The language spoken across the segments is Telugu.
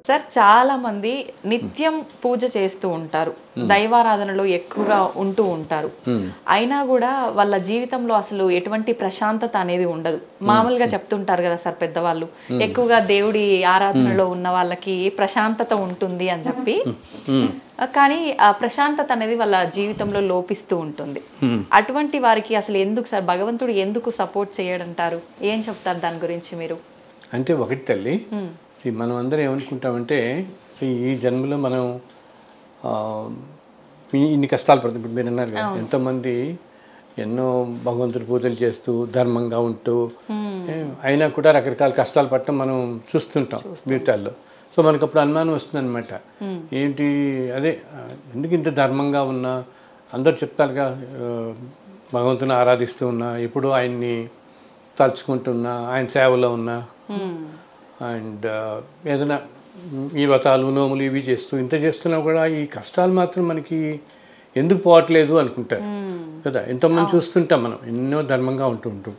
సార్ చాలా మంది నిత్యం పూజ చేస్తూ ఉంటారు దైవారాధనలో ఎక్కువగా ఉంటూ ఉంటారు అయినా కూడా వాళ్ళ జీవితంలో అసలు ఎటువంటి ప్రశాంతత అనేది ఉండదు మామూలుగా చెప్తుంటారు కదా సార్ పెద్దవాళ్ళు ఎక్కువగా దేవుడి ఆరాధనలో ఉన్న వాళ్ళకి ప్రశాంతత ఉంటుంది అని చెప్పి కానీ ఆ ప్రశాంతత అనేది వాళ్ళ జీవితంలో లోపిస్తూ ఉంటుంది అటువంటి వారికి అసలు ఎందుకు సార్ భగవంతుడు ఎందుకు సపోర్ట్ చేయడంటారు ఏం చెప్తారు దాని గురించి మీరు అంటే ఒకటి తల్లి see, మనం అందరం ఏమనుకుంటామంటే see, ఈ జన్మలో మనం ఆ, ఇ- ఇన్ని కష్టాలు పడుతుంది ఇప్పుడు మీరు అన్నారు కదా ఎంతోమంది ఎన్నో భగవంతుడి పూజలు చేస్తూ ధర్మంగా ఉంటూ ఏ, అయినా కూడా రకరకాల కష్టాలు పడటం మనం చూస్తుంటాం జీవితాల్లో సో మనకు అప్పుడు అనుమానం వస్తుంది అనమాట ఏంటి అదే ఆ, ఎందుకు ఇంత ధర్మంగా ఉన్నా అందరు చెప్తారుగా ఆ, భగవంతుని ఆరాధిస్తూ ఉన్నా ఎప్పుడు ఆయన్ని తలుచుకుంటున్నా ఆయన సేవలో ఉన్నా అండ్ ఏదైనా ఈ వ్రతాలు నోములు ఇవి చేస్తూ ఇంత చేస్తున్నా కూడా ఈ కష్టాలు మాత్రం మనకి ఎందుకు పోవట్లేదు అనుకుంటారు కదా ఎంతోమంది చూస్తుంటాం మనం ఎన్నో ధర్మంగా ఉంటూ ఉంటాం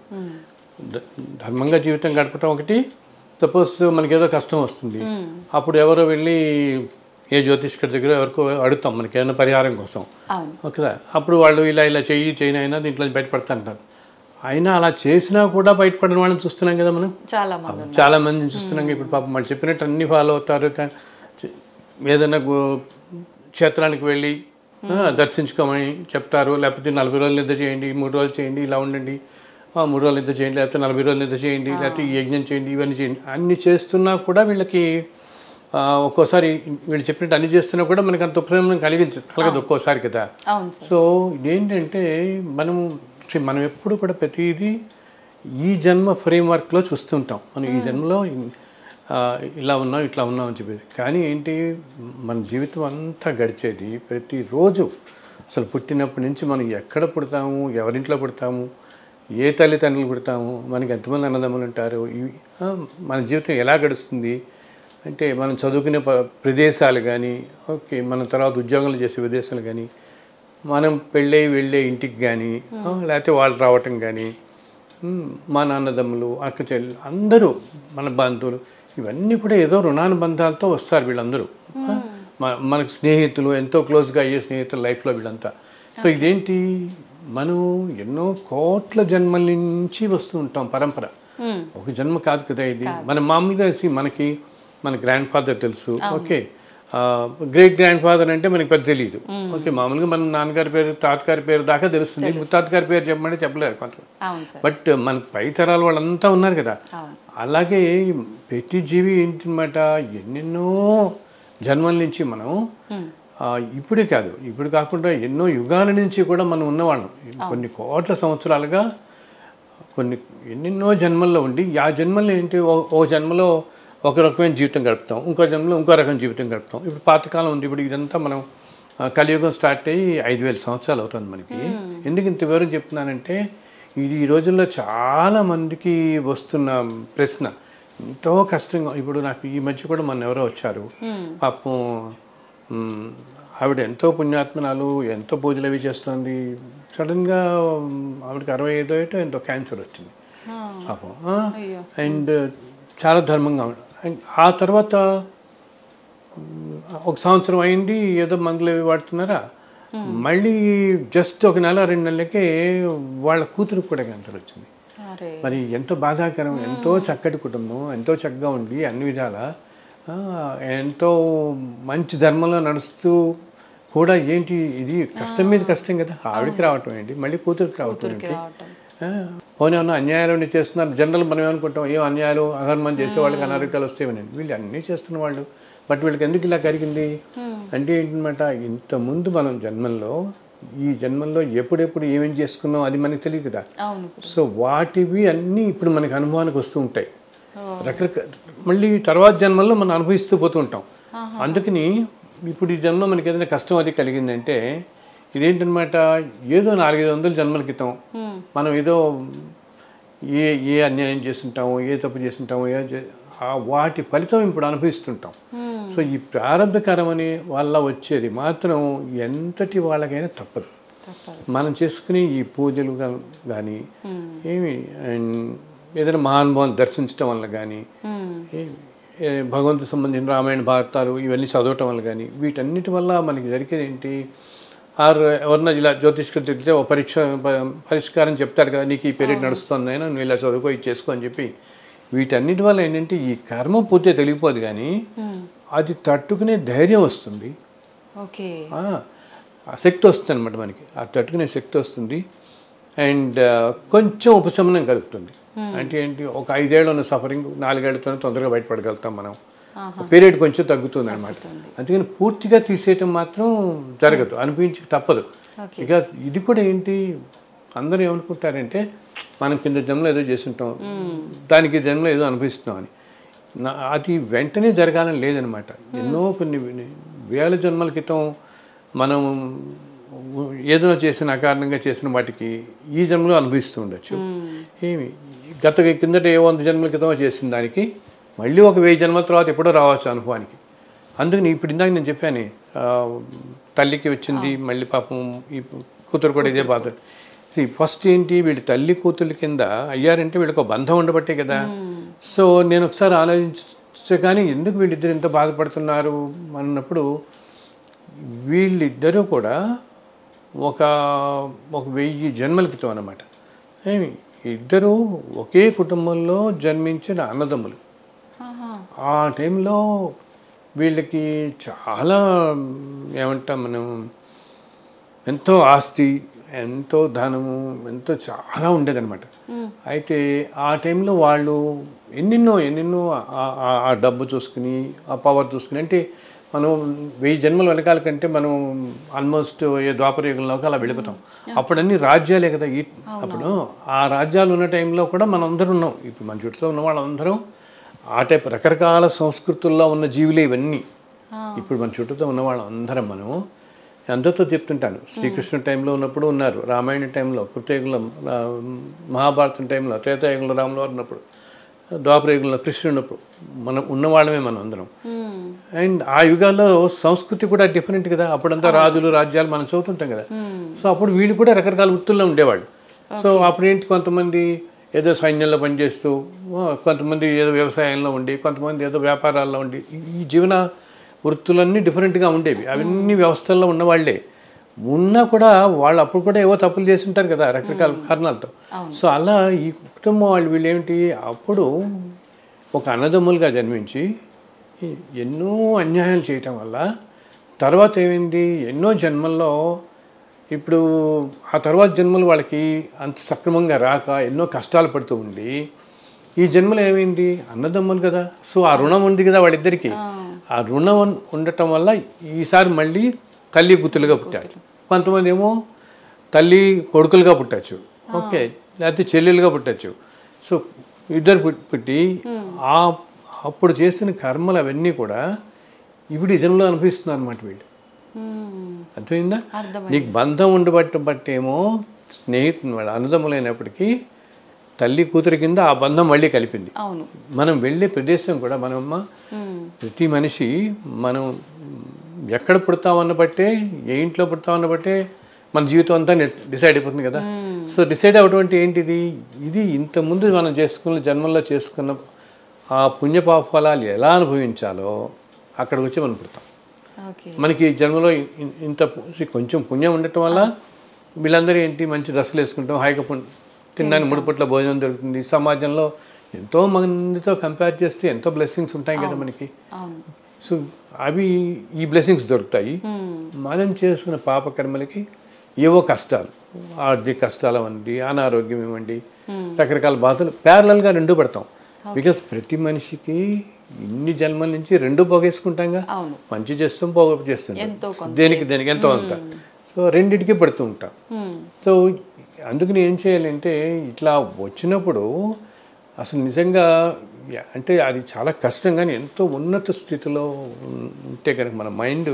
ధ- ధర్మంగా జీవితం గడపటం ఒకటి సపోజ్ మనకి ఏదో కష్టం వస్తుంది అప్పుడు ఎవరో వెళ్ళి ఏ జ్యోతిష్కర్ దగ్గర ఎవరికో అడుగుతాం మనకి ఏదైనా పరిహారం కోసం అవును ఓకేదా అప్పుడు వాళ్ళు ఇలా ఇలా చెయ్యి చేయని అయినా దీంట్లో బయటపడతా అంటారు అయినా అలా చేసినా కూడా బయటపడిన వాళ్ళని చూస్తున్నాం కదా మనం చాలా మంది చాలా మందిని చూస్తున్నాం ఇప్పుడు పాపం వాళ్ళు చెప్పినట్టు అన్ని ఫాలో అవుతారు కా- చే- ఏదైనా గు- క్షేత్రానికి వెళ్ళి ఆ, దర్శించుకోమని చెప్తారు లేకపోతే నలభై రోజులు నిద్ర చేయండి మూడు రోజులు చేయండి ఇలా ఉండండి ఆ, మూడు రోజులు నిద్ర చేయండి లేకపోతే నలభై రోజులు నిద్ర చేయండి లేకపోతే ఈ యజ్ఞం చేయండి ఇవన్నీ చేయండి అన్ని చేస్తున్నా కూడా వీళ్ళకి ఆ, ఒక్కోసారి వీళ్ళు చెప్పినట్టు అన్ని చేస్తున్నా కూడా మనకి అంత ఉపశమనం కలిగించదు కలగదు ఒక్కోసారి కదా అవును సార్ సో ఇదేంటంటే మనం see, మనం ఎప్పుడు కూడా ప్రతిదీ ఈ జన్మ ఫ్రేమ్వర్క్లో చూస్తుంటాం మనం ఈ జన్మలో ఇన్- ఆ, ఇలా ఉన్నాం ఇట్లా ఉన్నాం అని చెప్పేసి కానీ ఏంటి మన జీవితం అంతా గడిచేది ప్రతిరోజు అసలు పుట్టినప్పటి నుంచి మనం ఎక్కడ పుడతాము ఎవరింట్లో పుడతాము ఏ తల్లిదండ్రులు పుడతాము మనకి ఎంతమంది అన్నదమ్ములు ఉంటారు ఇవి ఆ, మన జీవితం ఎలా గడుస్తుంది అంటే మనం చదువుకునే ప- ప్రదేశాలు కానీ ఓకే మన తర్వాత ఉద్యోగాలు చేసే ప్రదేశాలు కానీ మనం పెళ్ళై వెళ్ళే ఇంటికి కానీ లేకపోతే వాళ్ళు రావటం కానీ ఉమ్, మా నాన్నదమ్ములు అక్క చెల్లి అందరూ మన బంధువులు ఇవన్నీ కూడా ఏదో రుణానుబంధాలతో వస్తారు వీళ్ళందరూ మ- మనకు స్నేహితులు ఎంతో క్లోజ్గా అయ్యే స్నేహితులు లైఫ్లో వీళ్ళంతా సో ఇదేంటి మనం ఎన్నో కోట్ల జన్మల నుంచి వస్తూ ఉంటాం పరంపర ఒక జన్మ కాదు కదా ఇది మన మామూలుగా see, మనకి మన గ్రాండ్ ఫాదర్ తెలుసు ఓకే గ్రేట్ గ్రాండ్ ఫాదర్ అంటే మనకి పెద్ద తెలియదు ఓకే మామూలుగా మన నాన్నగారి పేరు తాతగారి పేరు దాకా తెలుస్తుంది ముత్తాత గారి పేరు చెప్పమంటే చెప్పలేరు కొంత అవును సార్ బట్ మన పై తరాల వాళ్ళంతా ఉన్నారు కదా అవును అలాగే ప్రతి జీవి ఏంటన్నమాట ఎన్నెన్నో జన్మల నుంచి మనం ఆ, ఇప్పుడే కాదు ఇప్పుడు కాకుండా ఎన్నో యుగాల నుంచి కూడా మనం ఉన్నవాళ్ళం కొన్ని కోట్ల సంవత్సరాలుగా కొన్ని ఎన్నెన్నో జన్మల్లో ఉండి ఆ జన్మల్లో ఏంటి ఓ- ఓ జన్మలో ఒక రకమైన జీవితం గడుపుతాం ఇంకో జన్మలో ఇంకో రకం జీవితం గడుపుతాం ఇప్పుడు పాతకాలం ఉంది ఇప్పుడు ఇదంతా మనం ఆ, కలియుగం స్టార్ట్ అయ్యి ఐదు వేల సంవత్సరాలు అవుతుంది మనకి ఎందుకు ఇంత వివరం చెప్తున్నానంటే ఇది ఈ రోజుల్లో చాలా మందికి వస్తున్న ప్రశ్న ఎంతో కష్టంగా ఇప్పుడు నాకు ఈ మధ్య కూడా మన ఎవరో వచ్చారు పాపం మ్, ఆవిడ ఎంతో పుణ్యాత్మనాలు ఎంతో పూజలు అవి చేస్తుంది సడన్గా మ్, ఆవిడకి అరవై ఐదో ఏటో ఎంతో క్యాన్సర్ వచ్చింది పాపం ఆ? అయ్యో అండ్ చాలా ధర్మంగా ఉంది. అండ్ ఆ తర్వాత మ్, ఒక సంవత్సరం అయింది ఏదో మందులు అవి వాడుతున్నారా మళ్ళీ జస్ట్ ఒక నెల రెండు నెలలకే వాళ్ళ కూతురు కూడా క్యాన్సర్ వచ్చింది అరే మరి ఎంతో బాధాకరం ఎంతో చక్కటి కుటుంబం ఎంతో చక్కగా ఉంది అన్ని విధాల ఆ, ఎంతో మంచి ధర్మంలో నడుస్తూ కూడా ఏంటి ఇది కష్టం మీద కష్టం కదా ఆవిడకి రావటం ఏంటి మళ్ళీ కూతురికి రావటం ఏంటి రావటం ఆ, పోనీ ఏమన్నా అన్యాయాలు అన్ని చేస్తున్నారు జనరల్ మనం ఏమనుకుంటాం ఏం అన్యాయాలు అధర్మం చేసే వాళ్ళకి అనారోగ్యాలు వస్తాయని వీళ్ళు అన్నీ చేస్తున్న వాళ్ళు బట్ వీళ్ళకి ఎందుకు ఇలా కరిగింది అంటే ఏంటన్నమాట ఇంతకుముందు మనం జన్మల్లో ఈ జన్మల్లో ఎప్పుడెప్పుడు ఏమేం చేసుకున్నాం అది మనకి తెలియదు కదా అవును సో వాటివి అన్నీ ఇప్పుడు మనకి అనుభవానికి వస్తూ ఉంటాయి రకరకాల మళ్ళీ తర్వాత జన్మల్లో మనం అనుభవిస్తూ పోతూ ఉంటాం అందుకని ఇప్పుడు ఈ జన్మ మనకి ఏదైనా కష్టం అది కలిగిందంటే ఇదేంటనమాట ఏదో నాలుగైదు వందల జన్మల క్రితం మనం ఏదో ఏ ఏ అన్యాయం చేస్తుంటామో ఏ తప్పు చేస్తుంటామో ఏ చే- ఆ వాటి ఫలితం ఇప్పుడు అనుభవిస్తుంటాం సో ఈ ప్రారంభకరం అనే వల్ల వచ్చేది మాత్రం ఎంతటి వాళ్ళకైనా తప్పదు తప్పదు మనం చేసుకునే ఈ పూజలు కానీ ఏమి అండ్ ఏదైనా మహానుభావం దర్శించడం వల్ల కానీ ఉమ్. ఏ, భగవంతుకు సంబంధించిన రామాయణ భారతాలు ఇవన్నీ చదవటం వల్ల కానీ వీటన్నిటి వల్ల మనకి జరిగేది ఏంటి ఆర్ ఎవరన్నా ఇలా జ్యోతిష్కులు తిరిగితే ఓ పరీక్ష ప- పరిష్కారం చెప్తారు కదా నీకు ఈ పీరియడ్ నడుస్తుంది అయినా నువ్వు ఇలా చదువుకో ఇది చేసుకో అని చెప్పి వీటన్నిటి వల్ల ఏంటంటే ఈ కర్మ పూర్తిగా తెలిగిపోదు కానీ అది తట్టుకునే ధైర్యం వస్తుంది ఓకే ఆ, ఆ శక్తి వస్తుంది అనమాట మనకి ఆ తట్టుకునే శక్తి వస్తుంది అండ్ కొంచెం ఉపశమనం కలుగుతుంది అంటే ఏంటి ఒక ఐదేళ్ళు ఉన్న సఫరింగ్ నాలుగేళ్లతోనే తొందరగా బయటపడగలుగుతాం మనం పీరియడ్ కొంచెం తగ్గుతుంది అనమాట అందుకని పూర్తిగా తీసేయటం మాత్రం జరగదు అనిపించి తప్పదు ఇక ఇది కూడా ఏంటి అందరూ ఏమనుకుంటారంటే మనం కింద జన్మలో ఏదో చేస్తుంటాం దానికి ఈ జన్మలో ఏదో అనుభవిస్తున్నాం అని నా అది వెంటనే జరగాలని లేదనమాట ఎన్నో కొన్ని వేల జన్మల క్రితం మనం ఏదో చేసిన అకారణంగా చేసిన వాటికి ఈ జన్మలో అనుభవిస్తూ ఉండొచ్చు ఏమి గత కిందట ఏ వంద జన్మల క్రితం చేసిన దానికి మళ్ళీ ఒక వెయ్యి జన్మల తర్వాత ఎప్పుడో రావచ్చు అనుభవానికి అందుకని ఇప్పుడు ఇందాక నేను చెప్పాను ఆ, తల్లికి వచ్చింది మళ్ళీ పాపం ఈ కూతురు కూడా ఇదే బాధ ఫస్ట్ ఏంటి వీళ్ళు తల్లి కూతుర్ల కింద అయ్యారంటే వీళ్ళకి ఒక బంధం ఉండబట్టే కదా సో నేను ఒకసారి ఆలోచించే కానీ ఎందుకు వీళ్ళిద్దరు ఇంత బాధపడుతున్నారు అన్నప్పుడు వీళ్ళిద్దరూ కూడా ఒక ఒక వెయ్యి జన్మల క్రితం అన్నమాట ఏమి ఇద్దరు ఒకే కుటుంబంలో జన్మించిన అన్నదమ్ములు ఆహా. ఆ టైంలో వీళ్ళకి చాలా ఏమంటాం మనం ఎంతో ఆస్తి ఎంతో ధనము ఎంతో చాలా ఉండేదన్నమాట అయితే ఆ టైంలో వాళ్ళు ఎన్నెన్నో ఎన్నెన్నో ఆ- ఆ- ఆ డబ్బు చూసుకుని ఆ పవర్ చూసుకుని అంటే మనం వెయ్యి జన్మల వెనకాల కంటే మనం ఆల్మోస్ట్ ఏ ద్వాపర యుగంలోకి అలా వెళ్ళిపోతాం అప్పుడు అన్ని రాజ్యాలే కదా ఈ అప్పుడు ఆ రాజ్యాలు ఉన్న టైంలో కూడా మనం అందరం ఉన్నాం ఇప్పుడు మన చుట్టూ ఉన్న వాళ్ళందరం ఆ టైప్ రకరకాల సంస్కృతుల్లో ఉన్న జీవులే ఇవన్నీ ఇప్పుడు మన చుట్టూతో ఉన్న వాళ్ళందరం మనం అందరితో చెప్తుంటాను శ్రీకృష్ణ టైంలో ఉన్నప్పుడు ఉన్నారు రామాయణ టైంలో కృతయుగంలో ఆ, మహాభారతం టైంలో త్రేతాయుగంలో రాములు వారు ఉన్నప్పుడు ద్వాపరయుగంలో కృష్ణుడు ఉన్నప్పుడు మనం ఉన్నవాళ్ళమే మనం అందరం మ్మ్. అండ్ ఆ యుగాల్లో సంస్కృతి కూడా డిఫరెంట్ కదా అప్పుడంతా రాజులు రాజ్యాలు మనం చదువుతుంటాం కదా సో అప్పుడు వీళ్ళు కూడా రకరకాల వృత్తుల్లో ఉండేవాళ్ళు సో అప్పుడు ఏంటి కొంతమంది ఏదో సైన్యంలో పనిచేస్తూ ఆ, కొంతమంది ఏదో వ్యవసాయంలో ఉండి కొంతమంది ఏదో వ్యాపారాల్లో ఉండి ఈ- ఈ జీవన వృత్తులన్నీ డిఫరెంట్గా ఉండేవి అవన్నీ వ్యవస్థల్లో ఉన్నవాళ్లే ఉన్నా కూడా వాళ్ళు అప్పుడు కూడా ఏవో తప్పులు చేసి ఉంటారు కదా రకరకాల కారణాలతో సో అలా ఈ కుటుంబం వాళ్ళు వీళ్ళు ఏమిటి అప్పుడు ఒక అన్నదమ్ములుగా జన్మించి ఈ- ఎన్నో అన్యాయాలు చేయటం వల్ల తర్వాత ఏమైంది ఎన్నో జన్మల్లో ఇప్పుడు ఆ తర్వాత జన్మలు వాళ్ళకి అంత సక్రమంగా రాక ఎన్నో కష్టాలు పడుతూ ఉండి ఈ జన్మలో ఏమైంది అన్నదమ్ములు కదా సో ఆ రుణం ఉంది కదా వాళ్ళిద్దరికి ఆ రుణం ఉన్- ఉండటం వల్ల ఈసారి మళ్ళీ తల్లి కూతులుగా పుట్టారు కొంతమంది ఏమో తల్లి కొడుకులుగా పుట్టచ్చు ఓకే లేకపోతే చెల్లెలుగా పుట్టచ్చు సో ఇద్దరు పుట్- పుట్టి ఆ అప్పుడు చేసిన కర్మలు అవన్నీ కూడా ఇప్పుడు ఈ జన్మలో అనిపిస్తున్నారు అనమాట వీళ్ళు మ్మ్. అర్థమైందా అర్థమైంది. నీకు బంధం ఉండబట్టి బట్టేమో స్నేహితుని వాళ్ళ అన్నదమ్ములైనప్పటికీ తల్లి కూతురి కింద ఆ బంధం మళ్ళీ కలిపింది అవును మనం వెళ్ళే ప్రదేశం కూడా మనమ్మ మ్మ్. ప్రతి మనిషి మనం ఎక్కడ పుడతామన్న బట్టే ఏ ఇంట్లో పుడతామన్న బట్టే మన జీవితం అంతా డిసైడ్ అయిపోతుంది కదా సో డిసైడ్ అవ్వడం అంటే ఏంటిది ఇది ఇంతకుముందు మనం చేసుకున్న జన్మల్లో చేసుకున్న ఆ పుణ్యపాప ఫలాలు ఎలా అనుభవించాలో అక్కడికి వచ్చి మనం పుడతాం ఓకే మనకి ఈ జన్మలో ఇ- ఇ- ఇంత పు- కొంచెం పుణ్యం ఉండటం వల్ల వీళ్ళందరూ ఏంటి మంచి డ్రెస్సులు వేసుకుంటాం హాయిగా పుణ్- తినడానికి మూడు పూట్ల భోజనం దొరుకుతుంది సమాజంలో ఎంతో మందితో కంపేర్ చేస్తే ఎంతో బ్లెస్సింగ్స్ ఉంటాయి కదా మనకి అవును సో అవి ఈ బ్లెస్సింగ్స్ దొరుకుతాయి మ్మ్. మనం చేసుకున్న పాపకర్మలకి ఏవో కష్టాలు ఆర్థిక కష్టాలు అవ్వండి అనారోగ్యం ఇవ్వండి రకరకాల బాధలు ప్యారలల్గా రెండు పడతాం బికాస్ ప్రతి మనిషికి ఇన్ని జన్మల నుంచి రెండు పోగేసుకుంటాంగా అవును మంచి చేస్తాం పోగ చేస్తుంటాం ఎంతో దేనికి దేనికి ఎంతో అంత సో రెండింటికి పడుతూ ఉంటాం మ్మ్. సో అందుకని ఏం చేయాలంటే ఇట్లా వచ్చినప్పుడు అసలు నిజంగా యా- అంటే అది చాలా కష్టం కానీ ఎంతో ఉన్నత స్థితిలో ఉన్- ఉంటే కనుక మన మైండ్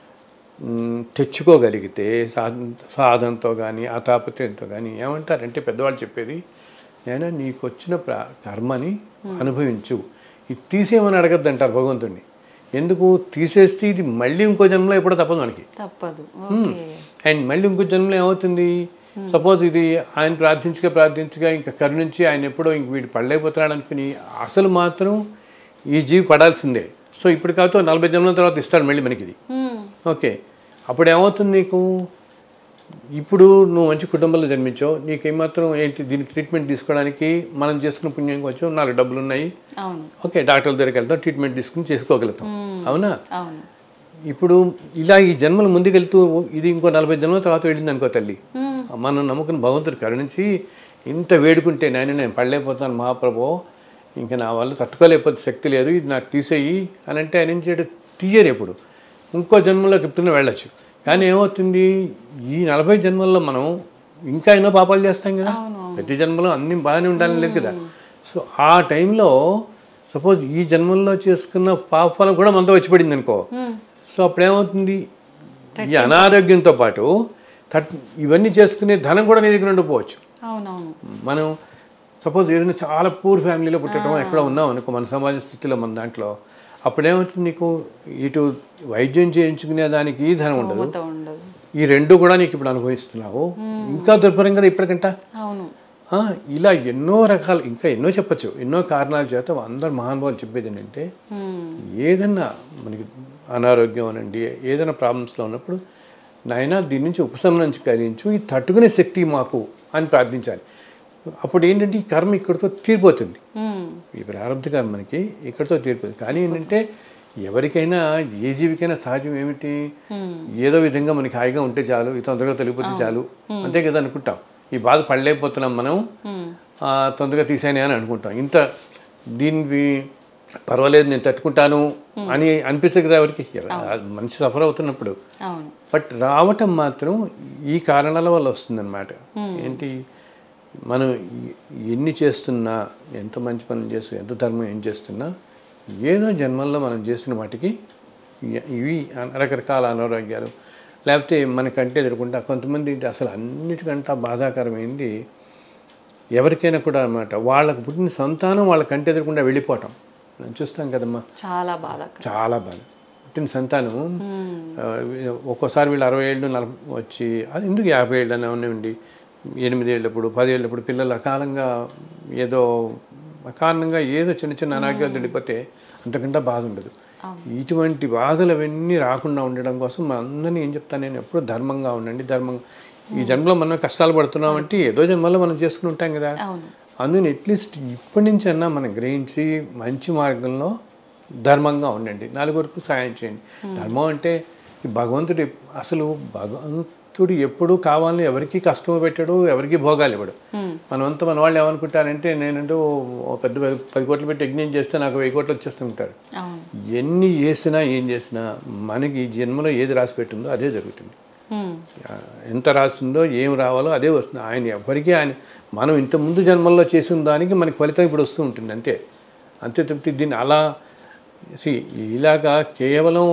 మ్, తెచ్చుకోగలిగితే సాధన సాధనతో కానీ ఆ తాపత్రయంతో కానీ ఏమంటారంటే పెద్దవాళ్ళు చెప్పేది నేను నీకు వచ్చిన ప్ర కర్మని అనుభవించు ఇది తీసేయమని అడగద్దు అంటారు భగవంతుడిని ఎందుకు తీసేస్తే ఇది మళ్ళీ ఇంకో జన్మలో ఎప్పుడో తప్పదు మనకి తప్పదు ఓకే అండ్ మళ్ళీ ఇంకో జన్మలో ఏమవుతుంది సపోజ్ ఇది ఆయన ప్రార్థించగా ప్రార్థించగా ఇంకా కరుణించి ఆయన ఎప్పుడో ఇంక వీడు పడలేకపోతున్నాడు అనుకుని అసలు మాత్రం ఈ జీవి పడాల్సిందే సో ఇప్పుడు కాకపోతే నలభై జన్మల తర్వాత ఇస్తాడు మళ్ళీ మనకి ఇది హ్మ్. ఓకే అప్పుడు ఏమవుతుంది నీకు ఇప్పుడు నువ్వు మంచి కుటుంబంలో జన్మించావు నీకు ఏమాత్రం ఏంటి దీనికి ట్రీట్మెంట్ తీసుకోవడానికి మనం చేసుకున్న పుణ్యం కొంచెం నాలుగు డబ్బులు ఉన్నాయి అవును ఓకే డాక్టర్ దగ్గరికి వెళ్తాం ట్రీట్మెంట్ తీసుకుని చేసుకోగలుగుతాం అవునా అవును ఇప్పుడు ఇలా ఈ జన్మలు ముందుకెళ్తూ ఇది ఇంకో నలభై జన్మల తర్వాత వెళ్ళింది అనుకో తల్లి హ్మ్. మనం నమ్ముకున్న భగవంతుడు కరుణించి ఇంత వేడుకుంటే నేను నేను పడలేకపోతాను మహాప్రభు ఇంకా నా వల్ల తట్టుకోలేకపోతే శక్తి లేదు ఇది నాకు తీసేయి అని అంటే ఆయన ఏం చేయడు తీయరు ఎప్పుడు ఇంకో జన్మలోకి ఎప్పుడైనా వెళ్ళొచ్చు కానీ ఏమవుతుంది ఈ నలభై జన్మల్లో మనం ఇంకా ఎన్నో పాపాలు చేస్తాం కదా ప్రతి జన్మలో అన్ని బాగానే ఉండాలని లేదు కదా సో ఆ టైంలో సపోజ్ ఈ జన్మల్లో చేసుకున్న పాపఫలం కూడా మనతో వచ్చి పడింది అనుకో హ్మ్. సో అప్పుడు ఏమవుతుంది ఈ అనారోగ్యంతో పాటు తట్ ఇవన్నీ చేసుకునే ధనం కూడా నీ దగ్గర ఉండకపోవచ్చు అవునవును మనం సపోజ్ ఏదైనా చాలా పూర్ ఫ్యామిలీలో పుట్టడం ఎక్కడ ఉన్నాం అనుకో మన సమాజ స్థితిలో మన దాంట్లో అప్పుడేమవుతుంది నీకు ఇటు వైద్యం చేయించుకునే దానికి ఈ ధనం ఉండదు మూత ఉండదు ఈ రెండు కూడా నీకు ఇప్పుడు అనుభవిస్తున్నావు ఇంకా దుర్భరం కదా ఇప్పటికంట అవును ఆ, ఇలా ఎన్నో రకాలు ఇంకా ఎన్నో చెప్పచ్చు ఎన్నో కారణాల చేత అందరు మహానుభావులు చెప్పేది ఏంటంటే హ్మ్. ఏదన్నా మనకి అనారోగ్యం అనండి ఏదైనా ప్రాబ్లమ్స్లో ఉన్నప్పుడు నాయన దీని నుంచి ఉపశమనం కలిగించు ఈ తట్టుకునే శక్తి మాకు అని ప్రార్థించాలి అప్పుడు ఏంటంటే ఈ కర్మ ఇక్కడితో తీరిపోతుంది హ్మ్. ఈ ప్రారంభ కర్మ మనకి ఇక్కడితో తీరిపోతుంది కానీ ఏంటంటే ఎవరికైనా ఏ జీవికైనా సహజం ఏమిటి హ్మ్. ఏదో విధంగా మనకి హాయిగా ఉంటే చాలు ఈ తొందరగా తొలగిపోతే చాలు అంతే కదా అనుకుంటాం ఈ బాధ పడలేకపోతున్నాం మనం హ్మ్. ఆ, తొందరగా తీసానే అని అనుకుంటాం ఇంత దీనికి పర్వాలేదు నేను తట్టుకుంటాను అని అనిపిస్తుంది కదా ఎవరికి ఎవ- మనిషి సఫర్ అవుతున్నప్పుడు అవును బట్ రావటం మాత్రం ఈ కారణాల వల్ల వస్తుందన్నమాట ఏంటి మనం ఎ- ఎన్ని చేస్తున్నా ఎంత మంచి పనులు చేస్తూ ఎంత ధర్మం ఏం చేస్తున్నా ఏదో జన్మల్లో మనం చేసిన వాటికి ఇ- ఇవి అన- రకరకాల అనారోగ్యాలు లేకపోతే మనకంటే ఎదుర్కొంటా కొంతమంది ఏంటి అసలు అన్నిటికంటే బాధాకరమైంది ఎవరికైనా కూడా అన్నమాట వాళ్ళకు పుట్టిన సంతానం వాళ్ళ కంటి ఎదురకుండా వెళ్ళిపోవటం మనం చూస్తాం కదమ్మా చాలా బాధ చాలా బాధ పుట్టిన సంతానం ఆ, ఒక్కోసారి వీళ్ళు అరవై ఏళ్ళు నలభై వచ్చి అది ఎందుకు యాభై ఏళ్ళు అని ఉన్నాయండి ఎనిమిది ఏళ్ళప్పుడు పది ఏళ్ళప్పుడు పిల్లలు అకాలంగా ఏదో అకారణంగా ఏదో చిన్న చిన్న అనారోగ్యాలు వెళ్ళిపోతే అంతకంటే బాధ ఉండదు ఇటువంటి బాధలు అవన్నీ రాకుండా ఉండడం కోసం మన అందరినీ ఏం చెప్తాను నేను ఎప్పుడూ ధర్మంగా ఉండండి ధర్మంగా ఈ జన్మలో మనం కష్టాలు పడుతున్నామంటే ఏదో జన్మలో మనం చేసుకుని ఉంటాం కదా అవును అందుకని అట్లీస్ట్ ఇప్పటి నుంచి అన్నా మనం గ్రహించి మంచి మార్గంలో ధర్మంగా ఉండండి నలుగురికి సాయం చేయండి ధర్మం అంటే ఈ భగవంతుడు ఎప్- అసలు భగవంతుడు ఎప్పుడూ కావాలని ఎవరికి కష్టం పెట్టాడు ఎవరికి భోగాలు ఇవ్వడు హ్మ్. మనమంతా మన వాళ్ళు ఏమనుకుంటారంటే నేనంటూ ఓ పెద్ద పెద్ద పది కోట్లు పెట్టి యజ్ఞం చేస్తే నాకు వెయ్యి కోట్లు వచ్చేస్తుంటారు అవును ఎన్ని చేసినా ఏం చేసినా మనకి ఈ జన్మలో ఏది రాసి పెట్టిందో అదే జరుగుతుంది హ్మ్. ఆ, ఎంత రాస్తుందో ఏం రావాలో అదే వస్తుంది ఆయన ఎవరికి ఆయన మనం ఇంత ముందు జన్మల్లో చేసిన దానికి మనకి ఫలితం ఇప్పుడు వస్తూ ఉంటుంది అంతే అంతే తప్పితే దీన్ని అలా see, ఇలాగా కేవలం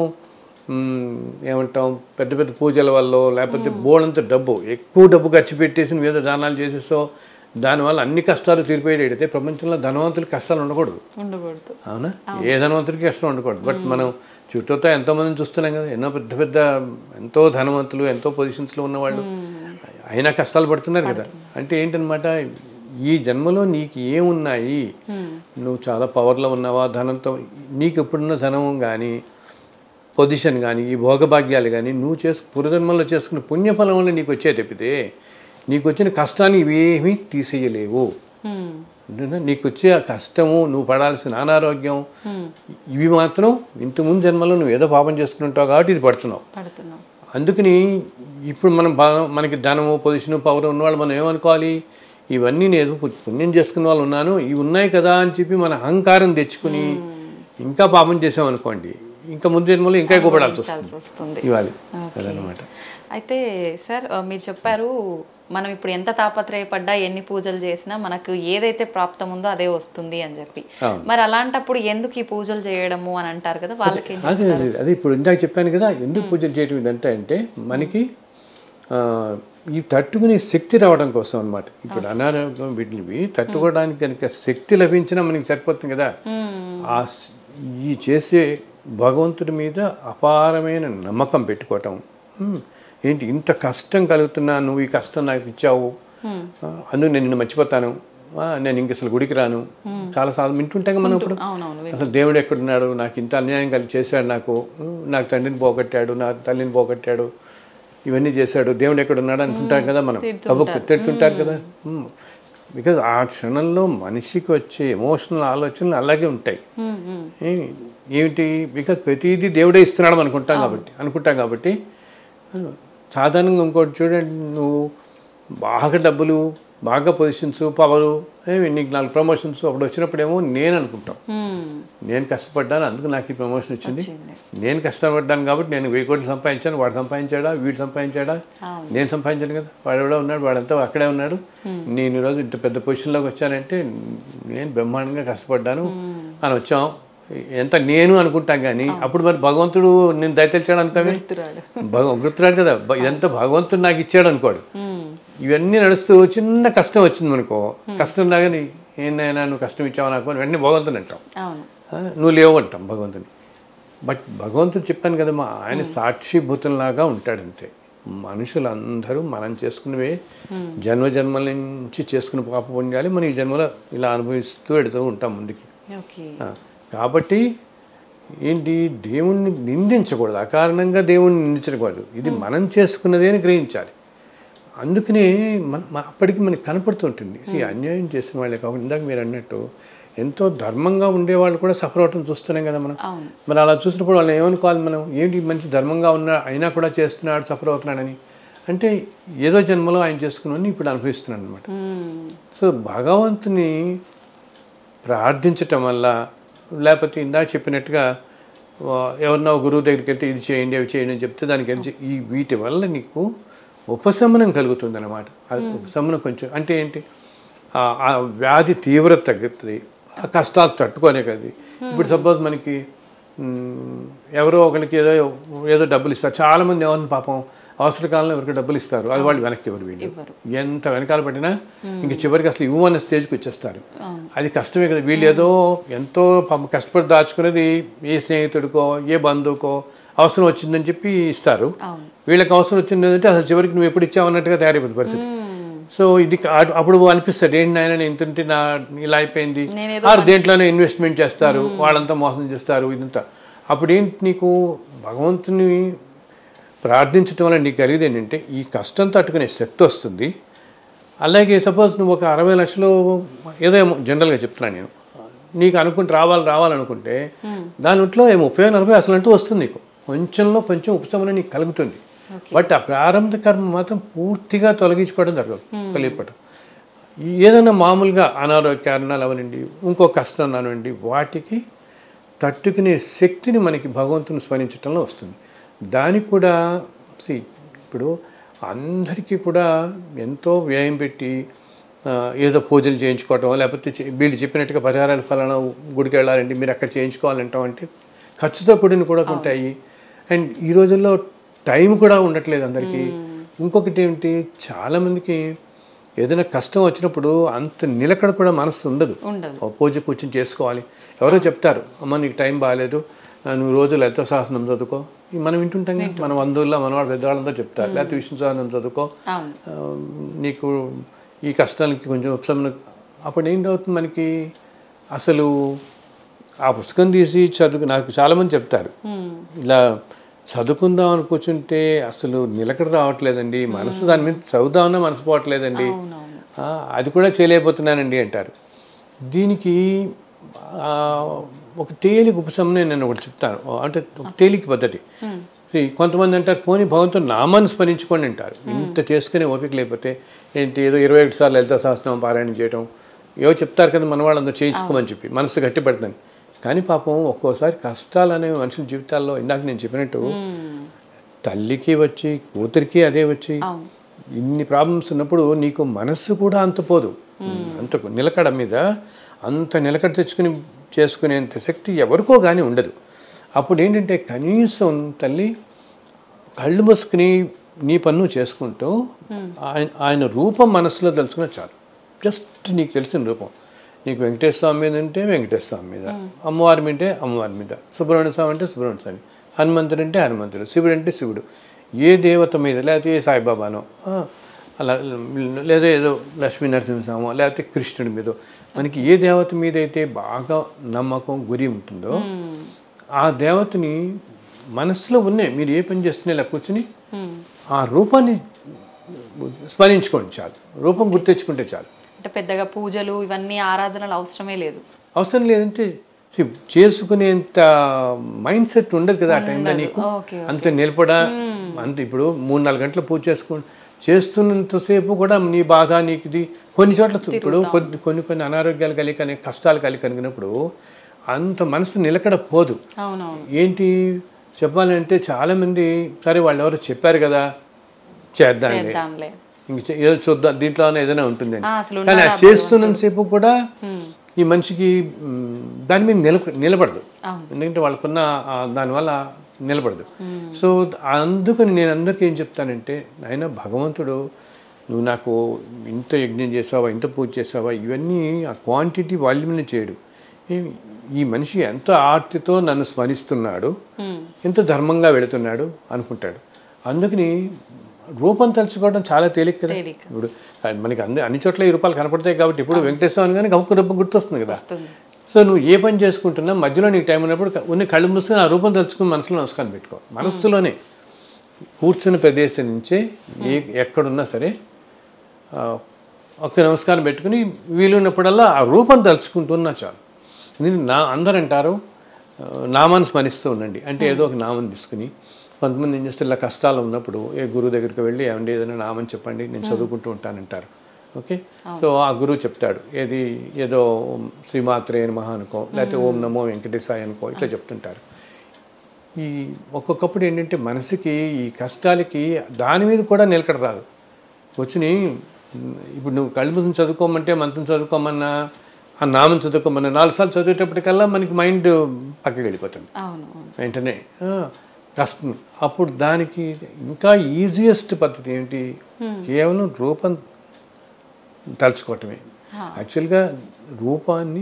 మ్, ఏమంటాం పెద్ద పెద్ద పూజల వల్ల లేకపోతే బోడంత డబ్బు ఎక్కువ డబ్బు ఖర్చు పెట్టేసి నువ్వు ఏదో దానాలు చేసేసో దానివల్ల అన్ని కష్టాలు తీరిపోయేటైతే ప్రపంచంలో ధనవంతులకి కష్టాలు ఉండకూడదు ఉండకూడదు అవునా ఏ ధనవంతుడికి కష్టం ఉండకూడదు బట్ మనం చుట్టూతో ఎంతో మందిని చూస్తున్నాం కదా ఎన్నో పెద్ద పెద్ద ఎంతో ధనవంతులు ఎంతో పొజిషన్స్లో ఉన్నవాళ్ళు అయినా కష్టాలు పడుతున్నారు కదా అంటే ఏంటనమాట ఈ జన్మలో నీకు ఏమున్నాయి హ్మ్. నువ్వు చాలా పవర్లో ఉన్నావా ధనంతో నీకు ఎప్పుడున్న ధనం కానీ పొజిషన్ కానీ ఈ భోగభాగ్యాలు కానీ నువ్వు చేసు పూర్వజన్మలో చేసుకున్న పుణ్యఫలం వల్ల నీకు వచ్చే తప్పితే నీకు వచ్చిన కష్టాన్ని ఇవేమీ తీసేయలేవు హ్మ్. అంతేనా? నీకు వచ్చే ఆ కష్టము నువ్వు పడాల్సిన అనారోగ్యం హ్మ్. ఇవి మాత్రం ఇంతకుముందు జన్మలో నువ్వు ఏదో పాపం చేసుకుంటావు కాబట్టి ఇది పడుతున్నావు పడుతున్నాం అందుకని ఇప్పుడు మనం బాగా మనకి ధనము పొజిషను పవర్ ఉన్నవాళ్ళు మనం ఏమనుకోవాలి ఇవన్నీ నేను పు- పుణ్యం చేసుకున్న వాళ్ళు ఉన్నాను ఇవి ఉన్నాయి కదా అని చెప్పి మన అహంకారం తెచ్చుకుని ఇంకా పాపం చేసామనుకోండి ఇంకా ముందు జన్మలో ఇంకా ఎక్కువ పడాల్సి వస్తుంది చాల్సి వస్తుంది ఇవ్వాలి అదనమాట అయితే సార్ ఆ, మీరు చెప్పారు మనం ఇప్పుడు ఎంత తాపత్రయపడ్డా ఎన్ని పూజలు చేసినా మనకు ఏదైతే ప్రాప్తం ఉందో అదే వస్తుంది అని చెప్పి అవును. మరి అలాంటప్పుడు ఎందుకు ఈ పూజలు చేయడము అని అంటారు కదా వాళ్ళకి ఏం అదే అదే అదే ఇప్పుడు ఇందాక చెప్పాను కదా ఎందుకు పూజలు చేయటం ఇదంతా అంటే మనకి ఆ, ఈ తట్టుకునే శక్తి రావడం కోసం అన్నమాట ఇప్పుడు అనారోగ్యం వీటివి తట్టుకోవడానికి కనుక శక్తి లభించినా మనకి సరిపోతుంది కదా మ్మ్. ఆ స్- ఈ చేసే భగవంతుడి మీద అపారమైన నమ్మకం పెట్టుకోవటం ఉమ్, ఏంటి ఇంత కష్టం కలుగుతున్నా నువ్వు ఈ కష్టం నాకు ఇచ్చావు మ్మ్. ఆ, అందుకు నేను నిన్ను మర్చిపోతాను ఆ, నేను ఇంక అసలు గుడికి రాను చాలా సార్లు వింటుంటాం కదా మనం ఇప్పుడు అవునవును అసలు దేవుడు ఎక్కడున్నాడు నాకు ఇంత అన్యాయం కలిగి చేశాడు నాకు ఉమ్, నాకు తండ్రిని పోగొట్టాడు నా తల్లిని పోగొట్టాడు ఇవన్నీ చేశాడు దేవుడు ఎక్కడున్నాడు అనుకుంటాం కదా మనం తప్పు తిడుతుంటారు కదా బికాజ్ ఆ క్షణంలో మనిషికి వచ్చే ఎమోషనల్ ఆలోచనలు అలాగే ఉంటాయి ఉమ్, ఉమ్. ఏ- ఏమిటి బికాజ్ ప్రతిదీ దేవుడే ఇస్తున్నాడు అనుకుంటాం కాబట్టి అనుకుంటాం కాబట్టి సాధారణంగా ఇంకోటి చూడండి నువ్వు బాగా డబ్బులు బాగా పొజిషన్స్ పవరు ఏమి నీకు నాలుగు ప్రమోషన్స్ అప్పుడు వచ్చినప్పుడేమో నేను అనుకుంటాం ఉమ్. నేను కష్టపడ్డాను అందుకు నాకు ఈ ప్రమోషన్ వచ్చింది వచ్చింది. నేను కష్టపడ్డాను కాబట్టి నేను వెయ్యి కోట్లు సంపాదించాను వాడు సంపాదించాడా వీడు సంపాదించాడా అవును. నేను సంపాదించాను కదా వాడు ఎవడో ఉన్నాడు వాడంతా అక్కడే ఉన్నాడు నేను ఈరోజు ఇంత పెద్ద పొజిషన్లోకి వచ్చానంటే నేను బ్రహ్మాండంగా కష్టపడ్డాను అని వచ్చాం ఎంత నేను అనుకుంటాం కానీ అప్పుడు మరి భగవంతుడు నేను దయతెలిచాడు అనుకోమే గుర్తురాడు భగ గుర్తురాడు కదా బ- ఇదంతా భగవంతుడు నాకు ఇచ్చాడు అనుకోడు ఉమ్. ఇవన్నీ నడుస్తూ చిన్న కష్టం వచ్చింది మనకో కష్టం రాగానే ఏందైనా నువ్వు కష్టం ఇచ్చావు నాకు అని వెంటనే భగవంతుని అంటాం అవును ఆ, నువ్వు లేవు అంటాం భగవంతుని బట్ భగవంతుడు చెప్పాను కదా మా ఆయన సాక్షిభూతంలాగా ఉంటాడు అంతే మనుషులందరూ మనం చేసుకున్నవే జన్మ జన్మల నుంచి చేసుకున్న పాప పుణ్యాలు మనం ఈ జన్మలో ఇలా అనుభవిస్తూ వెడుతూ ఉంటాం ముందుకి ఓకే ఆ, కాబట్టి ఏంటి దేవుణ్ణి నిందించకూడదు అకారణంగా దేవుణ్ణి నిందించకూడదు ఇది మనం చేసుకున్నదే అని గ్రహించాలి అందుకనే మన మన- అప్పటికి మనకి కనపడుతుంటుంది ఈ అన్యాయం చేసిన వాళ్ళే కాబట్టి ఇందాక మీరు అన్నట్టు ఎంతో ధర్మంగా ఉండేవాళ్ళు కూడా సఫర్ అవటం చూస్తున్నాం కదా మనం అవును మరి అలా చూసినప్పుడు వాళ్ళు ఏమనుకోవాలి మనం ఏంటి మంచి ధర్మంగా ఉన్నా అయినా కూడా చేస్తున్నాడు సఫర్ అవుతున్నాడని అంటే ఏదో జన్మలో ఆయన చేసుకున్నాను ఇప్పుడు అనుభవిస్తున్నాడు అనమాట ఉమ్. సో భగవంతుని ప్రార్థించటం వల్ల లేకపోతే ఇందాక చెప్పినట్టుగా ఆ, ఎవరినో గురువు దగ్గరికి వెళ్తే ఇది చేయండి అవి చేయండి అని చెప్తే దానికి వెళ్ళి ఈ వీటి వల్ల నీకు ఉపశమనం కలుగుతుంది అనమాట ఉపశమనం కొంచెం అంటే ఏంటి ఆ ఆ వ్యాధి తీవ్రత తగ్గుతుంది ఆ కష్టాలు తట్టుకోనే కదా ఇప్పుడు సపోజ్ మనకి మ్, ఎవరో ఒకరికి ఏదో ఏదో డబ్బులు ఇస్తారు చాలామంది ఏమన్నా పాపం అవసర కాలంలో ఎవరికి డబ్బులు ఇస్తారు అది వాళ్ళు వెనక్కి ఇవ్వరు వీళ్ళు ఇవ్వరు. ఎంత వెనకాల పడినా ఇంక చివరికి అసలు ఇవ్వు అన్న స్టేజ్కి వచ్చేస్తారు అవును. అది కష్టమే కదా వీళ్ళు ఏదో ఎంతో పాపం కష్టపడి దాచుకునేది ఏ స్నేహితుడికో ఏ బంధువుకో అవసరం వచ్చిందని చెప్పి ఇస్తారు అవును వీళ్ళకి అవసరం వచ్చింది అంటే అసలు చివరికి నువ్వు ఎప్పుడు ఇచ్చావు అన్నట్టుగా తయారైపోతుంది పరిస్థితి ఉమ్. సో ఇది కా- అప్పుడు అనిపిస్తుంది ఏంటి నాయన నేను ఇంతుంటే నా ఇలా అయిపోయింది నేనేదో ఆరు దేంట్లోనే ఇన్వెస్ట్మెంట్ చేస్తారు వాళ్ళంతా మోసం చేస్తారు ఇదంతా అప్పుడు ఏంటి నీకు భగవంతుని ప్రార్థించడం వల్ల నీకు కలిగేది ఏంటంటే ఈ కష్టం తట్టుకునే శక్తి వస్తుంది అలాగే సపోజ్ నువ్వు ఒక అరవై లక్షలు ఏదో ఏమో జనరల్గా చెప్తున్నాను నేను నీకు అనుకుంటే రావాలి రావాలనుకుంటే దానిలో ఏమో ముప్పై నలభై అసలు అంటూ వస్తుంది నీకు కొంచెంలో కొంచెం ఉపశమనం నీకు కలుగుతుంది బట్ ఆ ప్రారంభ కర్మ మాత్రం పూర్తిగా తొలగించుకోవడం జరగదు కలిగిపోవడం ఏదైనా మామూలుగా అనారోగ్య కారణాలు అవనండి ఇంకో కష్టం అవనండి వాటికి తట్టుకునే శక్తిని మనకి భగవంతుని స్మరించడంలో వస్తుంది దానికి కూడా see, ఇప్పుడు అందరికీ కూడా ఎంతో వ్యయం పెట్టి ఆ, ఏదో పూజలు చేయించుకోవటం లేకపోతే చే- వీళ్ళు చెప్పినట్టుగా పరిహారాలు ఫలానా గుడికి వెళ్ళాలండి మీరు అక్కడ చేయించుకోవాలంటాం అంటే ఖర్చుతో కూడిన కూడా ఉంటాయి అండ్ ఈ రోజుల్లో టైం కూడా ఉండట్లేదు అందరికీ ఇంకొకటి ఏమిటి చాలామందికి ఏదైనా కష్టం వచ్చినప్పుడు అంత నిలకడ కూడా మనసు ఉండదు ఉండదు ఓ పూజ కూర్చొని చేసుకోవాలి ఎవరో చెప్తారు అమ్మ నీకు టైం బాగాలేదు ఆ, నువ్వు రోజు లలిత సహస్రం చదువుకో ఈ మనం వింటుంటాం కదా, మన బంధువుల్లో మన వాళ్ళు పెద్దవాళ్ళంతా చెప్తారు లేకపోతే విష్ణు సహస్రం చదువుకో అవును ఆ, నీకు ఈ కష్టాలకి కొంచెం ఉపశమనం అప్పుడు ఏంటవుతుంది మనకి అసలు ఆ పుస్తకం తీసి చదువు నాకు చాలామంది చెప్తారు ఉమ్. ఇలా చదువుకుందాం అని కూర్చుంటే అసలు నిలకడ రావట్లేదండి మనసు దాని మీద చదువుదామన్నా మనసు పోవట్లేదండి అవునవును ఆ, అది కూడా చేయలేకపోతున్నానండి అంటారు దీనికి ఆ, ఒక తేలిక ఉపశమనం నేను ఒకటి చెప్తాను అంటే ఒక తేలిక పద్ధతి See, కొంతమంది అంటారు పోనీ భగవంతుడు నామాన్ని స్మరించుకోండి అంటారు ఇంత చేసుకునే ఓపిక లేకపోతే ఏంటి ఏదో ఇరవై ఒకటి సార్లు లలిత సహస్రం పారాయణం చేయడం ఏవో చెప్తారు కదా మన వాళ్ళందరూ చేయించుకోమని చెప్పి మనసు గట్టి పెడతాను కానీ పాపం ఒక్కోసారి కష్టాలు అనేవి మనుషుల జీవితాల్లో ఇందాక నేను చెప్పినట్టు ఉమ్. తల్లికి వచ్చి కూతురికి అదే వచ్చి అవును ఇన్ని ప్రాబ్లమ్స్ ఉన్నప్పుడు నీకు మనస్సు కూడా అంత పోదు అంత నిలకడ మీద అంత నిలకడ తెచ్చుకుని చేసుకునేంత శక్తి ఎవరికో కానీ ఉండదు అప్పుడు ఏంటంటే కనీసం తల్లి కళ్ళు మూసుకుని నీ పన్ను చేసుకుంటూ ఆయన ఆయన రూపం మనసులో తెలుసుకున్న చాలు జస్ట్ నీకు తెలిసిన రూపం నీకు వెంకటేశ్వర స్వామి మీద అంటే వెంకటేశ్వర స్వామి మీద అమ్మవారి మీద అంటే అమ్మవారి మీద సుబ్రహ్మణ్య స్వామి అంటే సుబ్రహ్మణ్య స్వామి హనుమంతుడు అంటే హనుమంతుడు శివుడు అంటే శివుడు ఏ దేవత మీద లేకపోతే ఏ సాయిబాబానో ఆ, అలా లేదా ఏదో లక్ష్మీ నరసింహస్వామి లేకపోతే కృష్ణుడి మీద మనకి ఏ దేవత మీద అయితే బాగా నమ్మకం గురి ఉంటుందో ఆ దేవతని మనసులో ఉన్నాయి మీరు ఏ పని చేస్తున్నా ఇలా కూర్చుని హ్మ్. ఆ రూపాన్ని స్మరించుకోండి చాలు రూపం గుర్తెచ్చుకుంటే చాలు అంటే పెద్దగా పూజలు ఇవన్నీ ఆరాధనలు అవసరమే లేదు అవసరం లేదంటే see, చేసుకునేంత మైండ్ సెట్ ఉండదు కదా ఆ టైంలో నీకు ఓకే అంత నిలబడా అంత ఇప్పుడు మూడు నాలుగు గంటలు పూజ చేసుకుని చేస్తున్నంతసేపు కూడా నీ బాధ నీకు ఇది కొన్ని చోట్ల ఇప్పుడు కొన్ని కొన్ని కొన్ని అనారోగ్యాలు కలిగి అనే కష్టాలు కలిగి కలిగినప్పుడు అంత మనసు నిలకడ పోదు అవునవును ఏంటి చెప్పాలంటే చాలామంది సరే వాళ్ళు ఎవరో చెప్పారు కదా చేద్దాంలే చేద్దాంలే ఇంక చే- ఏదో చూద్దాం దీంట్లోనే ఏదైనా ఉంటుందని ఆ, అసలు కానీ అది చేస్తున్నంతసేపు కూడా హ్మ్. ఈ మనిషికి మ్, దాని మీద నిలబ నిలబడదు అవును. ఎందుకంటే వాళ్ళకున్న ఆ దానివల్ల నిలబడదు సో అందుకని నేను అందరికీ ఏం చెప్తానంటే ఆయన భగవంతుడు నువ్వు నాకు ఇంత యజ్ఞం చేసావా ఇంత పూజ చేసావా ఇవన్నీ ఆ క్వాంటిటీ వాల్యూమ్ని చేయడు ఈ- ఈ మనిషి ఎంత ఆర్తితో నన్ను స్మరిస్తున్నాడు హ్మ్. ఎంత ధర్మంగా వెళుతున్నాడు అనుకుంటాడు అందుకని రూపం తలుచుకోవడం చాలా తేలిక కదా తేలిక. ఇప్పుడు మనకి అన్ని అన్ని చోట్ల ఈ రూపాయలు కనపడతాయి కాబట్టి ఇప్పుడు వెంకటేశ్వర కానీ గమకు రూపం గుర్తొస్తుంది కదా వస్తుంది సో నువ్వు ఏ పని చేసుకుంటున్నా మధ్యలో నీకు టైం ఉన్నప్పుడు క- ఉన్న కళ్ళు మూసుకొని ఆ రూపం తలుచుకుని మనసులో నమస్కారం పెట్టుకో మనస్సులోనే కూర్చున్న ప్రదేశం నుంచే ఏ ఎక్కడున్నా సరే ఆ, ఒక్క నమస్కారం పెట్టుకుని వీలున్నప్పుడల్లా ఆ రూపం తలుచుకుంటున్నా చాలు నేను నా అందరు అంటారు ఆ, నామాన్ని స్మరిస్తూ ఉండండి అంటే ఏదో ఒక నామం తీసుకుని కొంతమంది ఏం చేస్తే ఇలా కష్టాలు ఉన్నప్పుడు ఏ గురువు దగ్గరికి వెళ్ళి ఏమండి ఏదైనా నామం చెప్పండి నేను చదువుకుంటూ ఉంటానంటారు ఓకే సో ఆ గురువు చెప్తాడు ఏది ఏదో ఓం శ్రీమాత్రే నమః అనుకో లేకపోతే ఓం నమో వెంకటేశాయ అనుకో ఇట్లా చెప్తుంటారు ఈ ఒక్కొక్కప్పుడు ఏంటంటే మనసుకి ఈ కష్టాలకి దాని మీద కూడా నిలకడ రాదు వచ్చి ఇప్పుడు నువ్వు కళ్ళు మూసుకుని చదువుకోమంటే మంత్రం చదువుకోమన్నా ఆ నామం చదువుకోమన్నా నాలుగు సార్లు చదివేటప్పటికల్లా మనకి మైండ్ పక్కకి వెళ్ళిపోతుంది అవును అవును వెంటనే ఆ, కష్టం అప్పుడు దానికి ఇంకా ఈజియెస్ట్ పద్ధతి ఏంటి కేవలం రూపం తలుచుకోవటమే యాక్చువల్గా రూపాన్ని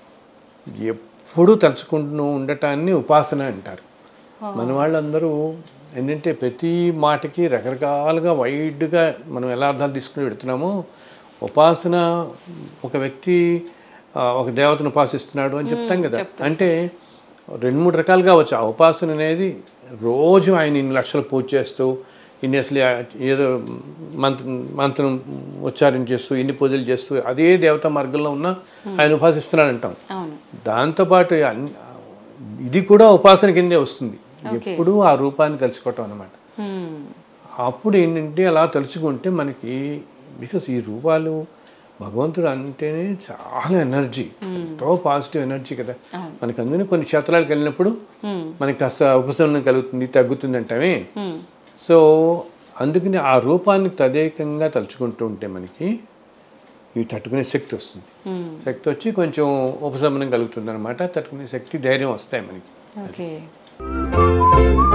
ఎప్పుడూ తలుచుకుంటూ ఉండటాన్ని ఉపాసన అంటారు మన వాళ్ళందరూ ఏంటంటే ప్రతి మాటకి రకరకాలుగా వైడ్గా మనం ఎలా అర్థాలు తీసుకుని పెడుతున్నామో ఉపాసన ఒక వ్యక్తి ఆ, ఒక దేవతను ఉపాసిస్తున్నాడు అని చెప్తాం కదా అంటే రెండు మూడు రకాలుగా వచ్చు ఆ ఉపాసన అనేది రోజు ఆయన ఇన్ని లక్షలు పూజ చేస్తూ ఇన్ని అసలు ఏదో మంత్ర మంత్రం ఉచ్చారణ చేస్తూ ఇన్ని పూజలు చేస్తూ అదే దేవతా మార్గంలో ఉన్న ఆయన ఉపాసిస్తున్నాడు అంటాం అవును దాంతోపాటు అన్ని- ఇది కూడా ఉపాసన కిందే వస్తుంది ఎప్పుడూ ఆ రూపాన్ని తలుచుకోవటం అనమాట హ్మ్. అప్పుడు ఏంటంటే అలా తలుచుకుంటే మనకి బికాస్ ఈ రూపాలు భగవంతుడు అంటేనే చాలా ఎనర్జీ ఎంతో పాజిటివ్ ఎనర్జీ కదా మనకి అందుకని కొన్ని క్షేత్రాలకు వెళ్ళినప్పుడు హ్మ్. మనకి కాస్త ఉపశమనం కలుగుతుంది తగ్గుతుంది అంటామే హ్మ్. సో అందుకని ఆ రూపాన్ని తదేకంగా తలుచుకుంటూ ఉంటే మనకి ఇవి తట్టుకునే శక్తి వస్తుంది హ్మ్. శక్తి వచ్చి కొంచెం ఉపశమనం కలుగుతుంది అనమాట తట్టుకునే శక్తి ధైర్యం వస్తాయి మనకి ఓకే